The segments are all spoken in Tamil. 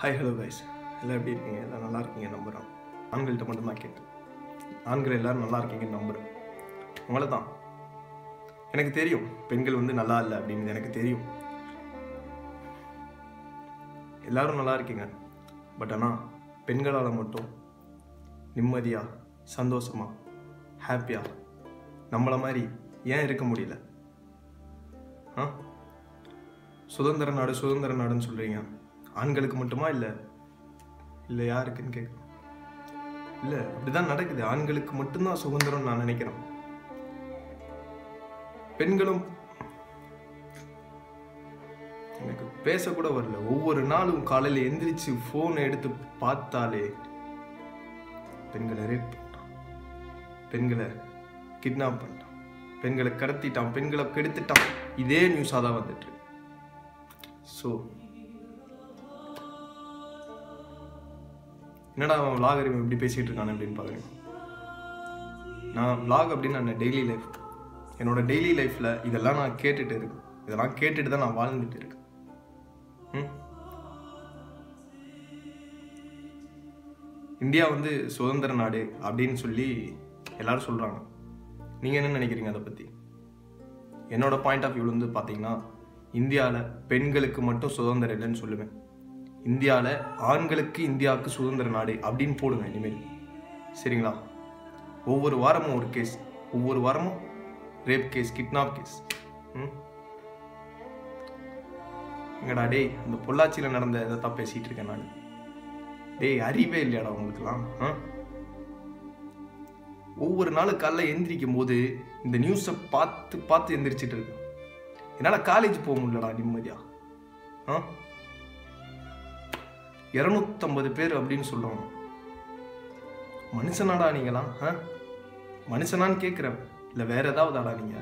ஹாய் ஹலோ கைஸ் எல்லாம் எப்படி இருக்கீங்க எல்லாம் நல்லா இருக்கீங்க நம்புகிறோம் ஆண்கள்கிட்ட மட்டும்தான் கேட்டு ஆண்கள் எல்லாரும் நல்லா இருக்கீங்கன்னு நம்புகிறேன் உங்களை தான் எனக்கு தெரியும் பெண்கள் வந்து நல்லா இல்லை அப்படின்னு எனக்கு தெரியும் எல்லாரும் நல்லா இருக்கீங்க பட் ஆனால் பெண்களால் மட்டும் நிம்மதியாக சந்தோஷமா ஹாப்பியாக நம்மளை மாதிரி ஏன் இருக்க முடியல ஆ சுதந்திர நாடு சுதந்திர நாடுன்னு சொல்கிறீங்க ஆண்களுக்கு மட்டுமா இல்லை இல்லை யாருக்குன்னு கேட்குறோம் இல்லை அப்படிதான் நடக்குது ஆண்களுக்கு மட்டும்தான் சுதந்திரம் நான் நினைக்கிறேன் பெண்களும் எனக்கு பேசக்கூட வரல ஒவ்வொரு நாளும் காலையில் எந்திரிச்சு ஃபோனை எடுத்து பார்த்தாலே பெண்களை ரேப் பண்ணிட்டான் பெண்களை கிட்னாப் பண்ணிட்டான் பெண்களை கடத்திட்டான் பெண்களை கெடுத்துட்டான் இதே நியூஸாக தான் வந்துட்டு ஸோ என்னடா அவன் vlog இவன் இப்படி பேசிகிட்டு இருக்கானே அப்படின்னு பார்க்குறேன் நான் vlog அப்படின்னு நான் டெய்லி லைஃப் என்னோட டெய்லி லைஃப்பில் இதெல்லாம் நான் கேட்டுட்டு இருக்கேன் இதெல்லாம் கேட்டுட்டு தான் நான் வாழ்ந்துட்டு இருக்கேன் ம் இந்தியா வந்து சுதந்திர நாடு அப்படின்னு சொல்லி எல்லாரும் சொல்கிறாங்க நீங்கள் என்ன நினைக்கிறீங்க அதை பற்றி என்னோட பாயிண்ட் ஆஃப் வியூவில் வந்து பார்த்தீங்கன்னா இந்தியாவில் பெண்களுக்கு மட்டும் சுதந்திரம் இல்லைன்னு சொல்லுவேன் இந்தியாவில் ஆண்களுக்கு இந்தியாவுக்கு சுதந்திர நாடு அப்படின்னு போடுங்க இனிமேல் சரிங்களா ஒவ்வொரு வாரமும் ஒரு கேஸ் ஒவ்வொரு வாரமும் ரேப் கேஸ் கிட்னாப் கேஸ் ம் எங்கடா டேய் இந்த பொள்ளாச்சியில் நடந்த இதை தான் பேசிகிட்டு இருக்கேன் நான் டேய் அறிவே இல்லையாடா உங்களுக்குலாம் ஆ ஒவ்வொரு நாளும் காலைல எந்திரிக்கும் போது இந்த நியூஸை பார்த்து பார்த்து எந்திரிச்சிட்டு இருக்கேன் என்னால் காலேஜ் போக முடியலடா நிம்மதியா ஆ இரநூத்தம்பது பேர் அப்படின்னு சொல்கிறோம் மனுஷனாடா நீங்களாம் ஆ மனுஷனான்னு கேட்குறேன் இல்லை வேற ஏதாவதாடா நீங்க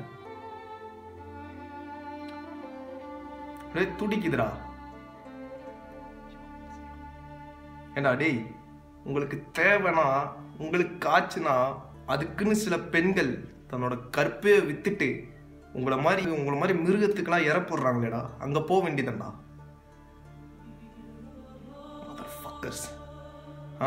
அப்படியே துடிக்குதுடா ஏண்டா டேய் உங்களுக்கு தேவைன்னா உங்களுக்கு காய்ச்சுனா அதுக்குன்னு சில பெண்கள் தன்னோட கற்பையை வித்துட்டு உங்களை மாதிரி உங்களை மாதிரி மிருகத்துக்கெல்லாம் இறப்புடுறாங்களேடா அங்கே போக வேண்டியதுண்டா fuckers. ஆ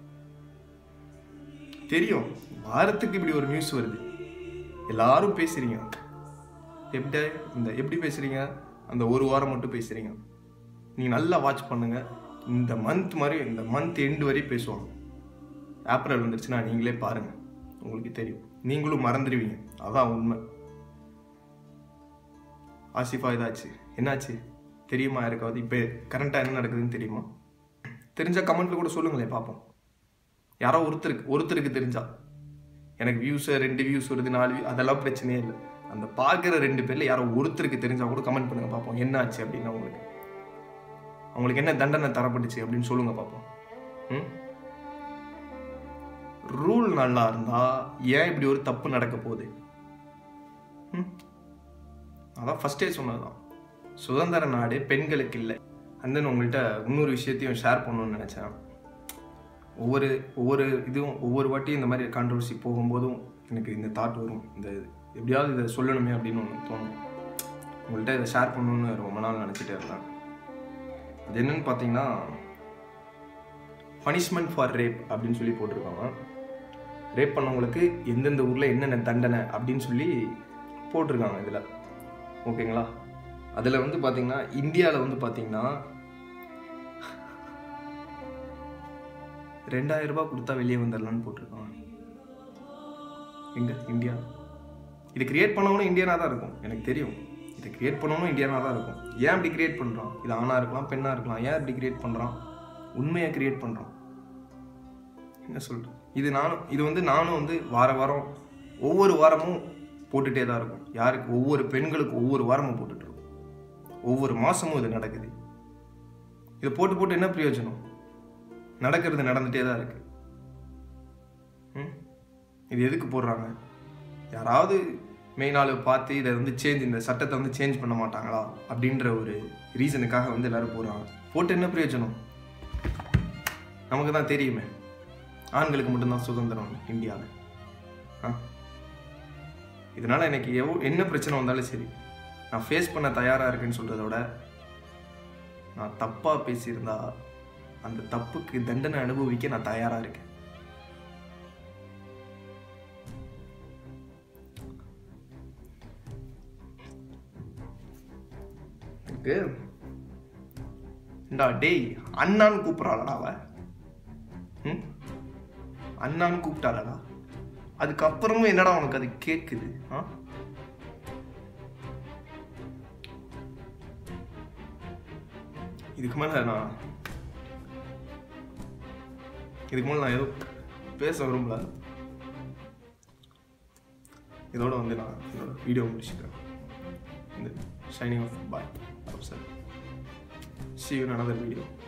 தெரியும் வாரத்துக்கு இப்படி ஒரு நியூஸ் வருது எல்லாரும் பேசுறீங்க எப்படி இந்த எப்படி பேசுறீங்க அந்த ஒரு வாரம் மட்டும் பேசுறீங்க நீங்க நல்லா வாட்ச் பண்ணுங்க இந்த மந்த் மாதிரி இந்த மந்த் எண்டு வரையும் பேசுவாங்க ஏப்ரல் வந்துருச்சுன்னா நீங்களே பாருங்க உங்களுக்கு தெரியும் நீங்களும் மறந்துடுவீங்க அதான் உண்மை ஆசிஃபா இதாச்சு என்னாச்சு தெரியுமா யாருக்காவது இப்போ கரண்ட்டாக என்ன நடக்குதுன்னு தெரியுமா தெரிஞ்ச கமெண்ட்ல கூட சொல்லுங்களேன் பார்ப்போம் யாரோ ஒருத்தருக்கு ஒருத்தருக்கு தெரிஞ்சா எனக்கு வியூஸ் ரெண்டு வியூஸ் வருது நாலு view அதெல்லாம் பிரச்சனையே இல்லை அந்த பார்க்குற ரெண்டு பேர்ல யாரோ ஒருத்தருக்கு தெரிஞ்சா கூட கமெண்ட் பண்ணுங்க பார்ப்போம் என்ன ஆச்சு அப்படின்னு அவங்களுக்கு அவங்களுக்கு என்ன தண்டனை தரப்பட்டுச்சு அப்படின்னு சொல்லுங்க பார்ப்போம் ம் ரூல் நல்லா இருந்தா ஏன் இப்படி ஒரு தப்பு நடக்க போகுது ம் அதான் ஃபர்ஸ்டே சொன்னதுதான் சுதந்திர நாடு பெண்களுக்கு இல்லை அண்ட் தென் உங்கள்கிட்ட இன்னொரு விஷயத்தையும் ஷேர் பண்ணணும்னு நினச்சேன் ஒவ்வொரு ஒவ்வொரு இதுவும் ஒவ்வொரு வாட்டியும் இந்த மாதிரி கான்ட்ரவர்சி போகும்போதும் எனக்கு இந்த தாட் வரும் இந்த எப்படியாவது இதை சொல்லணுமே அப்படின்னு ஒன்று தோணும் உங்கள்கிட்ட இதை ஷேர் பண்ணணும்னு ரொம்ப நாள் நினச்சிட்டே இருந்தேன் அது என்னன்னு பார்த்தீங்கன்னா பனிஷ்மெண்ட் ஃபார் ரேப் அப்படின்னு சொல்லி போட்டிருக்காங்க ரேப் பண்ணவங்களுக்கு எந்தெந்த ஊரில் என்னென்ன தண்டனை அப்படின்னு சொல்லி போட்டிருக்காங்க இதில் ஓகேங்களா அதில் வந்து பார்த்தீங்கன்னா இந்தியாவில் வந்து பார்த்தீங்கன்னா ரெண்டாயிரம் ரூபாய் கொடுத்தா வெளியே வந்துடலான்னு போட்டிருக்காங்க எங்க இந்தியா இது கிரியேட் பண்ணவனும் இந்தியனாக தான் இருக்கும் எனக்கு தெரியும் இதை கிரியேட் பண்ணவனும் இந்தியனாக தான் இருக்கும் ஏன் இப்படி கிரியேட் பண்ணுறான் இது ஆணாக இருக்கலாம் பெண்ணாக இருக்கலாம் ஏன் இப்படி கிரியேட் பண்ணுறான் உண்மையை கிரியேட் பண்ணுறான் என்ன சொல்கிறேன் இது நானும் இது வந்து நானும் வந்து வார வாரம் ஒவ்வொரு வாரமும் போட்டுகிட்டே தான் இருக்கும் யாருக்கு ஒவ்வொரு பெண்களுக்கு ஒவ்வொரு வாரமும் போட்டுட்டு இருக்கும் ஒவ்வொரு மாதமும் இது நடக்குது இதை போட்டு போட்டு என்ன பிரயோஜனம் நடக்கிறது நடந்துகிட்டே தான் இருக்கு ம்? இது எதுக்கு போடுறாங்க யாராவது மெயினால் பார்த்து இதை வந்து சேஞ்ச் இந்த சட்டத்தை வந்து சேஞ்ச் பண்ண மாட்டாங்களா அப்படின்ற ஒரு ரீசனுக்காக வந்து எல்லாரும் போடுறாங்க போட்டு என்ன பிரயோஜனம் நமக்கு தான் தெரியுமே ஆண்களுக்கு மட்டும்தான் சுதந்திரம் இந்தியாவில் ஆ இதனால் எனக்கு எவ்வளோ என்ன பிரச்சனை வந்தாலும் சரி நான் ஃபேஸ் பண்ண தயாராக இருக்கேன்னு சொல்கிறத விட நான் தப்பாக பேசியிருந்தா அந்த தப்புக்கு தண்டனை அனுபவிக்க நான் தயாரா இருக்கேன் எனக்கு இந்தா டேய் அண்ணான்னு கூப்பிட்றாளடா அவ ம் அண்ணான்னு கூப்பிட்டாளடா அதுக்கப்புறமும் என்னடா உனக்கு அது கேட்குது ஆ இதுக்கு மேலே நான் இதுக்கு மேலே நான் ஏதோ பேச விரும்பல இதோட வந்து நான் என்னோட வீடியோ முடிச்சுக்கிறேன் இந்த signing off bye sir see you another video